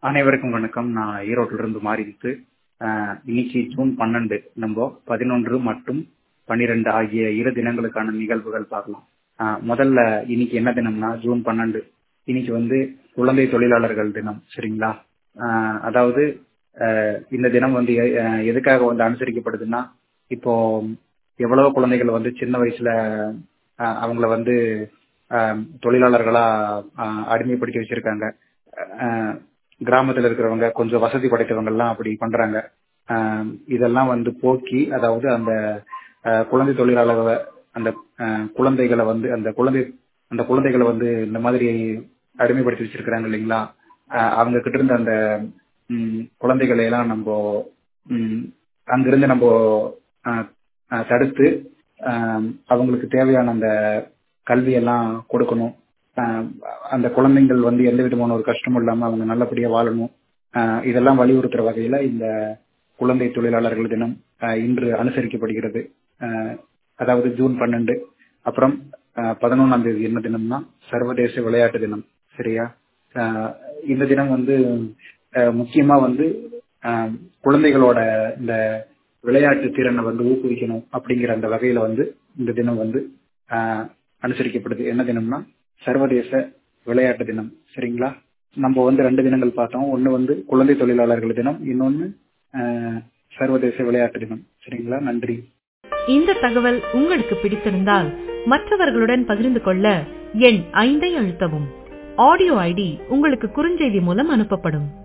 அனைவருக்கும் வணக்கம் நான் ஈரோட்டில இருந்து மாறிட்டு இன்னைக்கு ஜூன் பன்னெண்டு நம்ம பதினொன்று மற்றும் பன்னிரெண்டு ஆகிய இரு தினங்களுக்கான நிகழ்வுகள் பார்க்கலாம் ஆஹ் முதல்ல இன்னைக்கு என்ன தினம்னா ஜூன் பன்னெண்டு இன்னைக்கு வந்து குழந்தை தொழிலாளர்கள் தினம் சரிங்களா ஆஹ் அதாவது ஆஹ் இந்த தினம் வந்து எ- ஆஹ் எதுக்காக வந்து அனுசரிக்கப்படுதுன்னா இப்போ எவ்வளவோ குழந்தைகள் வந்து சின்ன வயசுல ஆஹ் அவங்கள வந்து ஆஹ் தொழிலாளர்களா ஆஹ் அடிமைப்படுத்தி வச்சிருக்காங்க ஆஹ் கிராமத்துல இருக்கிறவங்க கொஞ்சம் வசதி படைத்தவங்க எல்லாம் அப்படி பண்றாங்க ஆஹ் இதெல்லாம் வந்து போக்கி அதாவது அந்த ஆஹ் குழந்தை தொழிலாளர்களை அந்த ஆஹ் குழந்தைகளை வந்து அந்த குழந்தை அந்த குழந்தைகளை வந்து இந்த மாதிரி அடிமைப்படுத்தி வச்சிருக்கிறாங்க இல்லைங்களா ஆஹ் அவங்க கிட்ட இருந்த அந்த ம், குழந்தைகளை எல்லாம் நம்ம ம், அங்கிருந்து நம்ம ஆஹ், ஆஹ், தடுத்து ஆஹ், அவங்களுக்கு தேவையான அந்த கல்வியெல்லாம் கொடுக்கணும் ஆஹ், அந்த குழந்தைகள் வந்து எந்த விதமான ஒரு கஷ்டமும் இல்லாம அவங்க நல்லபடியா வாழணும் ஆஹ், இதெல்லாம் வலியுறுத்துற வகையில இந்த குழந்தை தொழிலாளர்கள் தினம் ஆஹ், இன்று அனுசரிக்கப்படுகிறது ஆஹ், அதாவது ஜூன் பன்னெண்டு அப்புறம் பதினொன்னாம் தேதி என்ன தினம்னா சர்வதேச விளையாட்டு தினம் சரியா ஆஹ், இந்த தினம் வந்து ஆஹ், முக்கியமா வந்து ஆஹ், குழந்தைகளோட இந்த விளையாட்டு திறனை வந்து ஊக்குவிக்கணும் அப்படிங்கிற அந்த வகையில வந்து இந்த தினம் வந்து ஆஹ், அனுசரிக்கப்படுது என்ன தினம்னா சர்வதேச விளையாட்டு தினம் சரிங்களா நம்ம வந்து ரெண்டு தினங்கள் பார்த்தோம் ஒன்னு வந்து குழந்தை தொழிலாளர்கள் தினம் இன்னொன்னு ஆஹ், சர்வதேச விளையாட்டு தினம் சரிங்களா நன்றி இந்த தகவல் உங்களுக்கு பிடித்திருந்தால் மற்றவர்களுடன் பகிர்ந்து கொள்ள எண் ஐந்தை அழுத்தவும் ஆடியோ ஐடி உங்களுக்கு குறுஞ்செய்தி மூலம் அனுப்பப்படும்